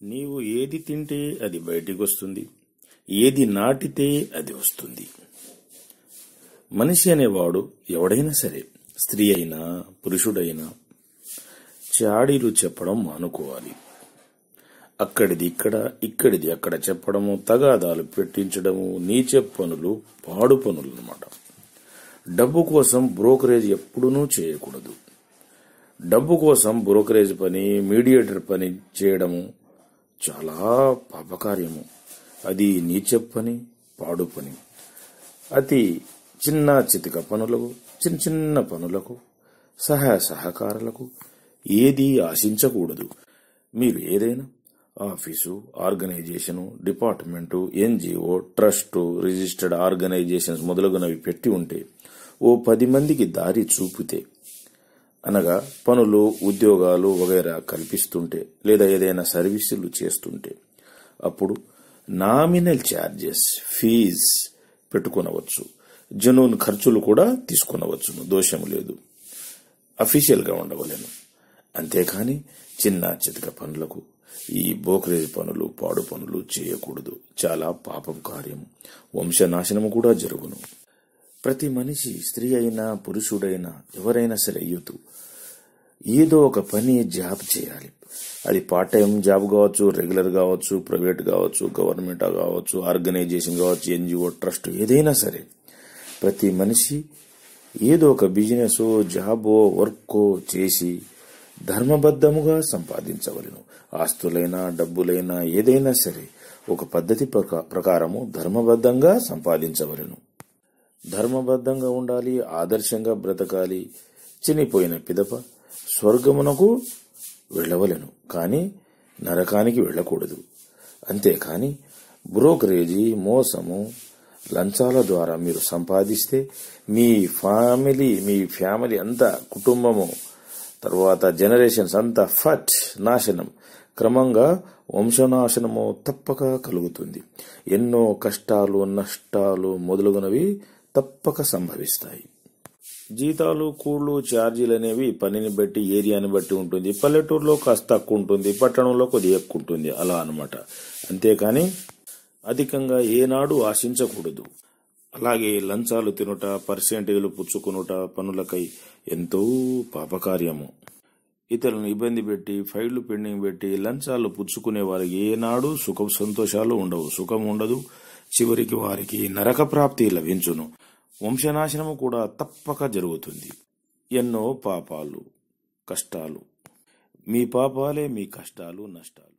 నీవు ఏది తింటే అది బయటికి వస్తుంది ఏది నాటితే అది వస్తుంది మనిషి అనేవాడు ఎవడైనా సరే స్త్రీ అయినా పురుషుడైనా చాడీలు చెప్పడం మానుకోవాలి అక్కడిది ఇక్కడ ఇక్కడిది అక్కడ చెప్పడము తగాదాలు పెట్టించడము నీచ పనులు పాడు పనులు అన్నమాట డబ్బు కోసం బ్రోకరేజ్ ఎప్పుడూ చేయకూడదు డబ్బు కోసం బ్రోకరేజ్ పని మీడియేటర్ పని చేయడము చాలా పాపకార్యము అది నీచ పని పాడు పని అతి చిన్న చితిక పనులకు చిన్న చిన్న పనులకు సహాయ సహకారాలకు ఏది ఆశించకూడదు మీరు ఏదైనా office organisation department NGO trust registered organisations మొదలగునవి పెట్టి ఉంటే ఓ పది మందికి దారి చూపితే అనగా పనులు ఉద్యోగాలు వగైరా కల్పిస్తుంటే లేదా ఏదైనా సర్వీసులు చేస్తుంటే అప్పుడు నామినల్ ఛార్జెస్ ఫీజ్ పెట్టుకునవచ్చు జనూన్ ఖర్చులు కూడా తీసుకునవచ్చును దోషం లేదు అఫీషియల్ గా ఉండవలేను అంతేకాని చిన్న చితక పనులకు ఈ బోకరేజ్ పనులు పాడు పనులు చేయకూడదు చాలా పాపం కార్యం వంశనాశనము కూడా జరుగును ప్రతి మనిషి స్త్రీ అయినా పురుషుడైనా ఎవరైనా సరే యూత్ ఏదో ఒక పని జాబ్ చేయాలి అది పార్ట్ టైం జాబ్ కావచ్చు రెగ్యులర్ కావచ్చు ప్రైవేట్ కావచ్చు గవర్నమెంట్ కావచ్చు ఆర్గనైజేషన్ కావచ్చు ఎన్జిఓ ట్రస్ట్ ఏదైనా సరే ప్రతి మనిషి ఏదో ఒక బిజినెస్ జాబో వర్కో చేసి ధర్మబద్ధముగా సంపాదించవలను ఆస్తులైనా డబ్బులైనా ఏదైనా సరే ఒక పద్ధతి ప్రకా- ప్రకారము ధర్మబద్ధంగా సంపాదించవలను ధర్మబద్ధంగా ఉండాలి ఆదర్శంగా బ్రతకాలి చనిపోయిన పిదప స్వర్గమునకు వెళ్ళవలెను కానీ నరకానికి వెళ్ళకూడదు అంతేకాని బ్రోకరేజీ మోసము లంచాల ద్వారా మీరు సంపాదిస్తే మీ ఫ్యామిలీ మీ ఫ్యామిలీ అంతా కుటుంబము తర్వాత జనరేషన్స్ అంతా ఫట్ నాశనం క్రమంగా వంశనాశనము తప్పక కలుగుతుంది ఎన్నో కష్టాలు నష్టాలు మొదలుగునవి తప్పక సంభవిస్తాయి జీతాలు కూళ్లు ఛార్జీలు అనేవి పనిని బట్టి ఏరియాని బట్టి ఉంటుంది పల్లెటూరులో కాస్త తక్కువ ఉంటుంది పట్టణంలో కొద్దిగా ఎక్కువ ఉంటుంది అలా అన్నమాట అంతేకాని అధికంగా ఏనాడు ఆశించకూడదు అలాగే లంచాలు తినుట పర్సెంటేజ్లు పుచ్చుకునుట పనులకై ఎంతో పాపకార్యము ఇతరులను ఇబ్బంది పెట్టి ఫైళ్లు పెండింగ్ పెట్టి లంచాలు పుచ్చుకునే వారికి ఏనాడు సుఖ సంతోషాలు ఉండవు సుఖం ఉండదు చివరికి వారికి నరక ప్రాప్తి లభించును వంశనాశనము కూడా తప్పక జరుగుతుంది ఎన్నో పాపాలు కష్టాలు మీ పాపాలే మీ కష్టాలు నష్టాలు